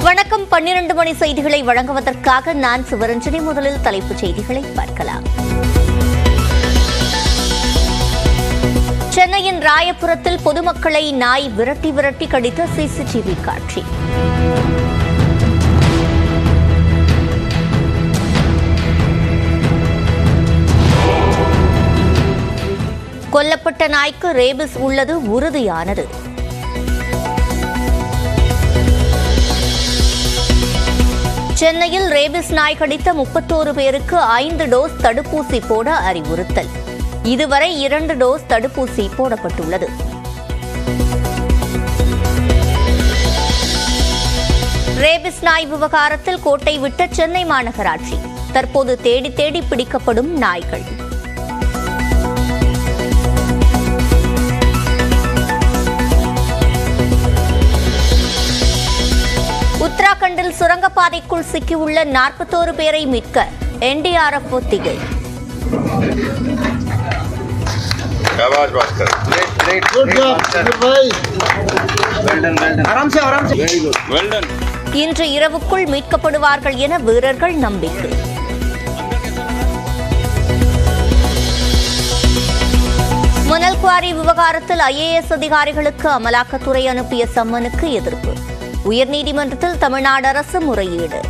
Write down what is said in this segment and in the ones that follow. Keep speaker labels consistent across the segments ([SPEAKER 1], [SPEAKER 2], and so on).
[SPEAKER 1] வணக்கம் பன்னிரண்டு மணி செய்திகளை வழங்குவதற்காக நான் சிவரஞ்சனி முதலில் தலைப்புச் செய்திகளை பார்க்கலாம் சென்னையின் ராயபுரத்தில் பொதுமக்களை நாய் விரட்டி விரட்டி கடித்த சிசிடிவி காட்சி கொல்லப்பட்ட நாய்க்கு ரேபிஸ் உள்ளது உறுதியானது சென்னையில் ரேபிஸ் நாய் கடித்த முப்பத்தோரு பேருக்கு ஐந்து டோஸ் தடுப்பூசி போட அறிவுறுத்தல் இதுவரை இரண்டு டோஸ் தடுப்பூசி போடப்பட்டுள்ளது ரேபிஸ் நாய் விவகாரத்தில் கோட்டை விட்ட சென்னை மாநகராட்சி தற்போது தேடி தேடி பிடிக்கப்படும் நாய்கள் உத்தராகண்டில் சுரங்கப்பாதைக்குள் சிக்கியுள்ள நாற்பத்தோரு பேரை மீட்க என்டிஆர்எஃப் ஒத்திகை
[SPEAKER 2] शाबाश भास्कर
[SPEAKER 3] गुड जॉब गुड भाई
[SPEAKER 4] आराम से आराम से
[SPEAKER 2] वेल डन
[SPEAKER 1] இன்று இரவுக்குள் மீட்கப்படுவார்கள் என வீரர்கள் நம்பிக்கை மணல் குவாரி விவகாரத்தில் ஐஏஎஸ் அதிகாரிகளுக்கு அமலாக்கத்துறை அனுப்பிய சம்மனுக்கு எதிர்ப்பு உயர்நீதிமன்றத்தில் தமிழ்நாடு அரசு முறையீடு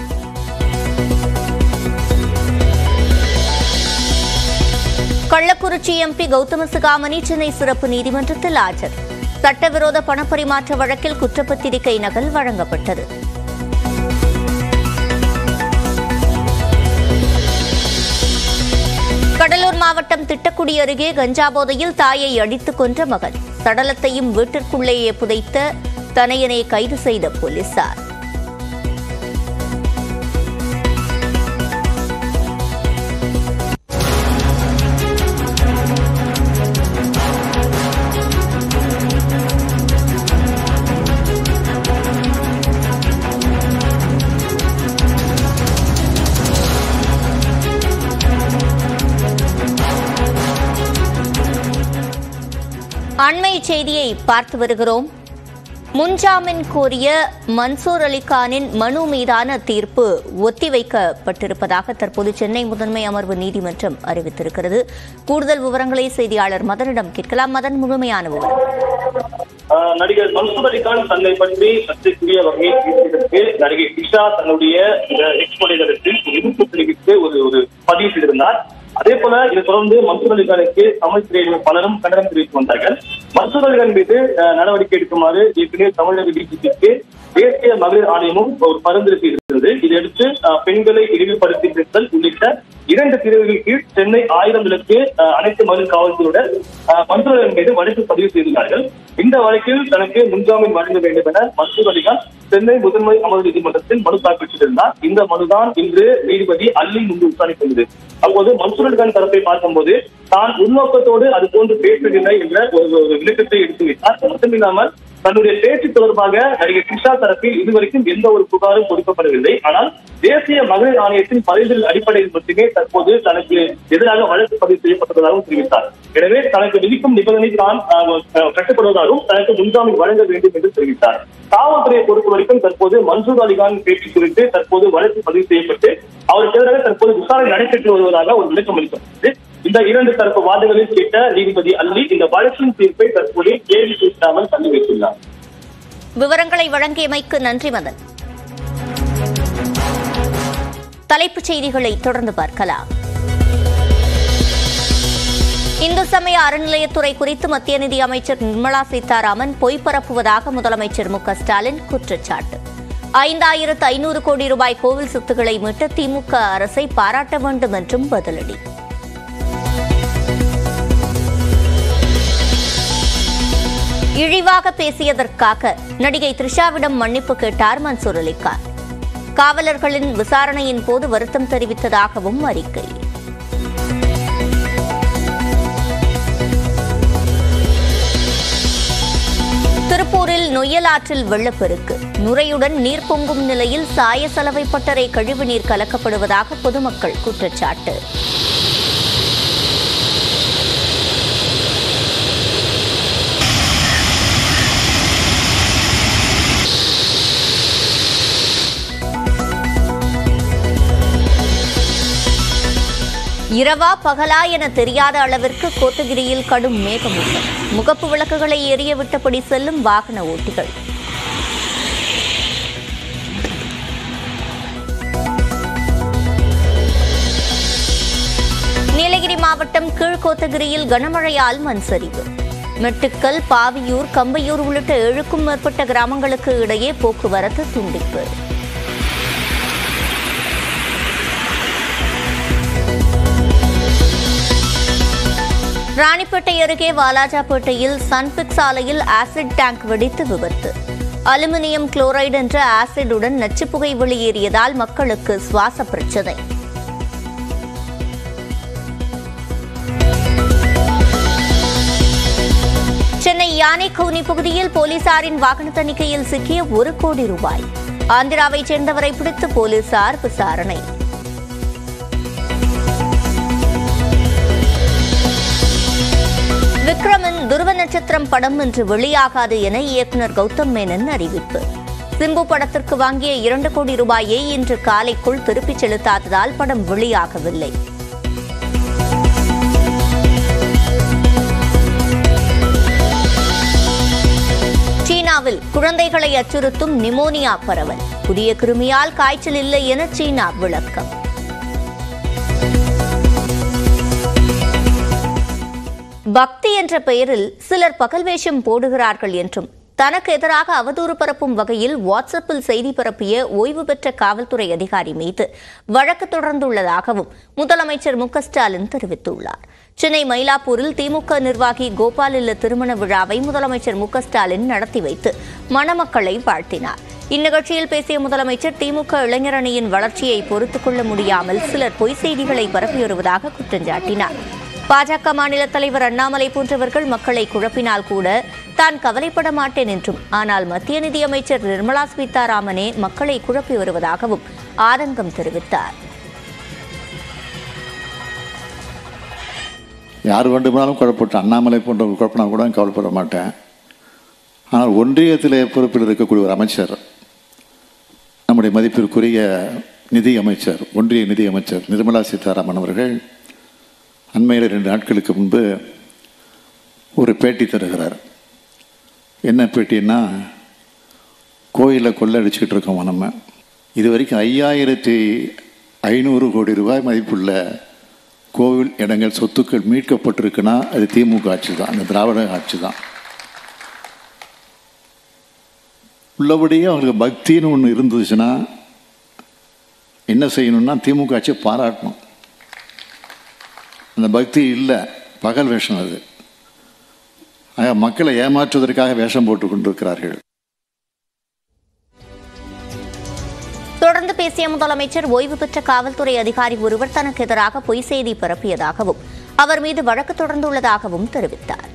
[SPEAKER 1] கள்ளக்குறிச்சி எம்பி கௌதம சிகாமணி சென்னை சிறப்பு நீதிமன்றத்தில் ஆஜர் சட்டவிரோத பணப்பரிமாற்ற வழக்கில் குற்றப்பத்திரிகை நகல் வழங்கப்பட்டது கடலூர் மாவட்டம் திட்டக்குடி அருகே கஞ்சா போதையில் தாயை அடித்துக் கொன்ற மகன் சடலத்தையும் வீட்டிற்குள்ளேயே புதைத்த தனையனை கைது செய்த போலீசார் அண்மை செய்தியை பார்த்து வருகிறோம் முன்ஜாமீன் கோரிய மன்சூர் அலிகானின் மனு மீதான தீர்ப்பு ஒத்திவைக்கப்பட்டிருப்பதாக தற்போது சென்னை முதன்மை அமர்வு நீதிமன்றம் அறிவித்திருக்கிறது கூடுதல் விவரங்களை செய்தியாளர் மதனிடம் கேட்கலாம் மதன் முழுமையான விவரம்
[SPEAKER 5] ஆஹ் நடிகர் மன்சூர் அலிகான் தன்னை பற்றி சர்ச்சைக்குரிய வகையில் பேசியதற்கு நடிகை திஷா தன்னுடைய இந்த எக்ஸ் வலைதளத்தில் எதிர்ப்பு தெரிவித்து ஒரு ஒரு பதிவு செய்திருந்தார் அதே போல இதை தொடர்ந்து மன்சூர் அலிகானுக்கு தமிழ் திரையினர் பலரும் கண்டனம் தெரிவித்து வந்தார்கள் மன்சூர் அலிகான் மீது ஆஹ் நடவடிக்கை எடுக்குமாறு ஏற்கனவே தமிழக டிஜிபிக்கு தேசிய மகளிர் ஆணையமும் ஒரு பரிந்துரை செய்திருந்தது இதையடுத்து ஆஹ் பெண்களை இழிவுபடுத்தி பேசுதல் உள்ளிட்ட இரண்டு பிரிவுகள் கீழ் சென்னை ஆயிரம் விளக்கு ஆஹ் அனைத்து மகளிர் காவல்துறையுடன் ஆஹ் மன்சூர் அலிகான் மீது வழக்கு பதிவு செய்துள்ளார்கள் இந்த வழக்கில் தனக்கு முன்ஜாமீன் வழங்க வேண்டும் என மன்சூர் அலிகான் சென்னை முதன்மை அமர்வு நீதிமன்றத்தில் மனு தாக்கல் செய்திருந்தார் இந்த மனுதான் இன்று நீதிபதி அல்லி முன்பு விசாரித்து வந்தது அப்போது மன்சூர் அலிகான் தரப்பை பார்க்கும்போது தான் உள்நோக்கத்தோடு அது போன்று பேசவில்லை என்ற ஒரு ஒரு விளக்கத்தை எடுத்து வைத்தார் அது மட்டுமில்லாமல் தன்னுடைய பேச்சு தொடர்பாக நடிகை கிருஷ்ணா தரப்பில் இதுவரைக்கும் எந்த ஒரு புகாரும் கொடுக்கப்படவில்லை ஆனால் தேசிய மகளிர் ஆணையத்தின் பரிந்துரை அடிப்படையில் மட்டுமே தற்போது தனக்கு எதிராக வழக்கு பதிவு செய்யப்பட்டதாகவும் தெரிவித்தார் எனவே தனக்கு விதிக்கும் நிபந்தனை தான் ஆஹ், ஆஹ், கட்டுப்படுவதாகவும் தனக்கு முன்ஜாமீன் வழங்க வேண்டும் என்று தெரிவித்தார் காவல்துறையை பொறுத்த வரைக்கும் தற்போது மன்சூர் அலிகான் பேச்சு குறித்து தற்போது வழக்கு பதிவு செய்யப்பட்டு அவருக்கு எதிராக தற்போது விசாரணை நடைபெற்று வருவதாக ஒரு விளக்கம் அளிக்கப்பட்டது இந்த இரண்டு தரப்பு வாதங்களில் கேட்ட நீதிபதி அல்லி இந்த வழக்கின் தீர்ப்பை தற்போது கேள்வி கேட்காமல் தள்ளி வைத்துள்ளார்
[SPEAKER 1] விவரங்களை வழங்கியமைக்கு நன்றி மதன் தலைப்புச் செய்திகளை தொடர்ந்து பார்க்கலாம் இந்து சமய அறநிலையத்துறை குறித்து மத்திய நிதி அமைச்சர் நிர்மலா சீதாராமன் பொய் பரப்புவதாக முதலமைச்சர் மு க ஸ்டாலின் குற்றச்சாட்டு ஐந்தாயிரத்து ஐநூறு கோடி ரூபாய் கோவில் சொத்துக்களை மீட்ட திமுக அரசை பாராட்ட வேண்டும் என்றும் பதிலடி இழிவாக பேசியதற்காக நடிகை த்ரிஷாவிடம் மன்னிப்பு கேட்டார் மன்சூர் அலிகான் காவலர்களின் விசாரணையின் போது வருத்தம் தெரிவித்ததாகவும் அறிக்கை திருப்பூரில் நொய்யல் ஆற்றில் வெள்ளப்பெருக்கு நுரையுடன் நீர் பொங்கும் நிலையில் சாய சலவை பட்டறை கழிவுநீர் கலக்கப்படுவதாக பொதுமக்கள் குற்றச்சாட்டு இரவா பகலா என தெரியாத அளவிற்கு கோத்தகிரியில் கடும் மேகமூட்டம் முகப்பு விளக்குகளை எரிய விட்டபடி செல்லும் வாகன ஓட்டிகள் நீலகிரி மாவட்டம் கீழ்கோத்தகிரியில் கனமழையால் மண் சரிவு மெட்டுக்கல் பாவியூர் கம்பையூர் உள்ளிட்ட ஏழுக்கும் மேற்பட்ட கிராமங்களுக்கு இடையே போக்குவரத்து துண்டிப்பு ராணிப்பேட்டை அருகே வாலாஜாப்பேட்டையில் சன்பிக் சாலையில் ஆசிட் டேங்க் வெடித்து விபத்து அலுமினியம் குளோரைடு என்ற ஆசிடுடன் நச்சுப்புகை வெளியேறியதால் மக்களுக்கு சுவாச பிரச்சனை சென்னை யானைக்கவுனி பகுதியில் போலீசாரின் வாகன தணிக்கையில் சிக்கிய ஒரு கோடி ரூபாய் ஆந்திராவைச் சேர்ந்தவரை பிடித்து போலீசார் விசாரணை விக்ரமின் துருவ நட்சத்திரம் படம் இன்று வெளியாகாது என இயக்குநர் கௌதம் மேனன் அறிவிப்பு சிம்பு படத்திற்கு வாங்கிய இரண்டு கோடி ரூபாயை இன்று காலைக்குள் திருப்பிச் செலுத்தாததால் படம் வெளியாகவில்லை சீனாவில் குழந்தைகளை அச்சுறுத்தும் நிமோனியா பரவல் புதிய கிருமியால் காய்ச்சல் இல்லை என சீனா விளக்கம் பக்தி என்ற பெயரில் சிலர் பகல் வேஷம் போடுகிறார்கள் என்றும் தனக்கு எதிராக அவதூறு பரப்பும் வகையில் வாட்ஸ்அப்பில் செய்தி பரப்பிய ஓய்வு பெற்ற காவல்துறை அதிகாரி மீது வழக்கு தொடர்ந்துள்ளதாகவும் முதலமைச்சர் மு க ஸ்டாலின் தெரிவித்துள்ளார் சென்னை மயிலாப்பூரில் திமுக நிர்வாகி கோபால் இல்ல திருமண விழாவை முதலமைச்சர் மு க ஸ்டாலின் நடத்தி வைத்து மணமக்களை வாழ்த்தினார் இந்நிகழ்ச்சியில் பேசிய முதலமைச்சர் திமுக இளைஞர் அணியின் வளர்ச்சியை பொறுத்துக் கொள்ள முடியாமல் சிலர் பொய் செய்திகளை பரப்பி வருவதாக குற்றம் சாட்டினார் பாஜக மாநில தலைவர் அண்ணாமலை போன்றவர்கள் மக்களை குழப்பினால் கூட தான் கவலைப்பட மாட்டேன் என்றும் ஆனால் மத்திய நிதியமைச்சர் நிர்மலா சீதாராமனே மக்களை குழப்பி வருவதாகவும் ஆதங்கம் தெரிவித்தார்
[SPEAKER 4] யார் வேண்டுமானாலும் குழப்பட்டு அண்ணாமலை போன்ற குழப்பினா கூட கவலைப்பட மாட்டேன் ஆனால் ஒன்றியத்தில் பொறுப்பில் இருக்கக்கூடிய ஒரு அமைச்சர் நம்முடைய மதிப்பிற்குரிய நிதி அமைச்சர் ஒன்றிய நிதி அமைச்சர் நிர்மலா சீதாராமன் அவர்கள் அண்மையில் ரெண்டு நாட்களுக்கு முன்பு ஒரு பேட்டி தருகிறார் என்ன பேட்டின்னா கோயிலில் கொள்ளடிச்சுக்கிட்டு இருக்கோம் நம்ம இது வரைக்கும் ஐயாயிரத்தி ஐநூறு கோடி ரூபாய் மதிப்புள்ள கோவில் இடங்கள் சொத்துக்கள் மீட்கப்பட்டிருக்குன்னா அது திமுக ஆட்சி தான் அந்த திராவிட ஆட்சி தான் உள்ளபடியே அவங்களுக்கு பக்தின்னு ஒன்று இருந்துச்சுன்னா என்ன செய்யணும்னா திமுக ஆட்சியை பாராட்டணும் அந்த பக்தி இல்லை பகல் வேஷம் அது ஆக மக்களை ஏமாற்றுவதற்காக வேஷம் போட்டு கொண்டிருக்கிறார்கள்
[SPEAKER 1] தொடர்ந்து பேசிய முதலமைச்சர் ஓய்வு பெற்ற காவல்துறை அதிகாரி ஒருவர் தனக்கு எதிராக பொய் செய்தி பரப்பியதாகவும் அவர் மீது வழக்கு தொடர்ந்துள்ளதாகவும் தெரிவித்தார்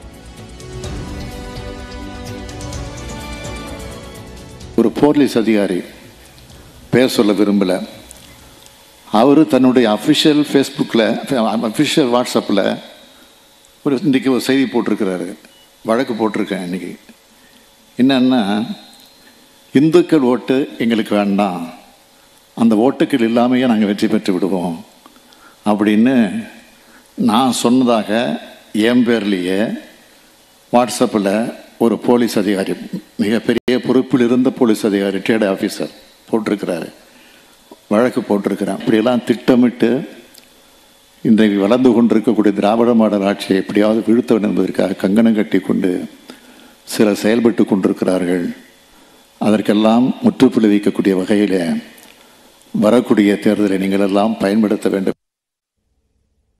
[SPEAKER 4] ஒரு போலீஸ் அதிகாரி பேர் சொல்ல விரும்பல அவர் தன்னுடைய அஃபிஷியல் ஃபேஸ்புக்கில் அஃபிஷியல் வாட்ஸ்அப்பில் ஒரு இன்றைக்கி ஒரு செய்தி போட்டிருக்கிறாரு வழக்கு போட்டிருக்கேன் இன்றைக்கி என்னன்னா இந்துக்கள் ஓட்டு எங்களுக்கு வேண்டாம் அந்த ஓட்டுக்கள் இல்லாமையே நாங்கள் வெற்றி பெற்று விடுவோம் அப்படின்னு நான் சொன்னதாக என் பேர்லேயே வாட்ஸ்அப்பில் ஒரு போலீஸ் அதிகாரி மிகப்பெரிய பொறுப்பில் இருந்த போலீஸ் அதிகாரி ரிட்டையர்டு ஆஃபீஸர் போட்டிருக்கிறாரு வழக்கு போட்டிருக்கிறேன் அப்படியெல்லாம் திட்டமிட்டு இன்றைக்கு வளர்ந்து கொண்டிருக்கக்கூடிய திராவிட மாடல் ஆட்சியை எப்படியாவது வீழ்த்த வேண்டும் என்பதற்காக கங்கணம் கட்டி கொண்டு சிலர் செயல்பட்டு கொண்டிருக்கிறார்கள் அதற்கெல்லாம் முற்றுப்புள்ளி வைக்கக்கூடிய வகையில் வரக்கூடிய தேர்தலை நீங்கள் எல்லாம் பயன்படுத்த வேண்டும்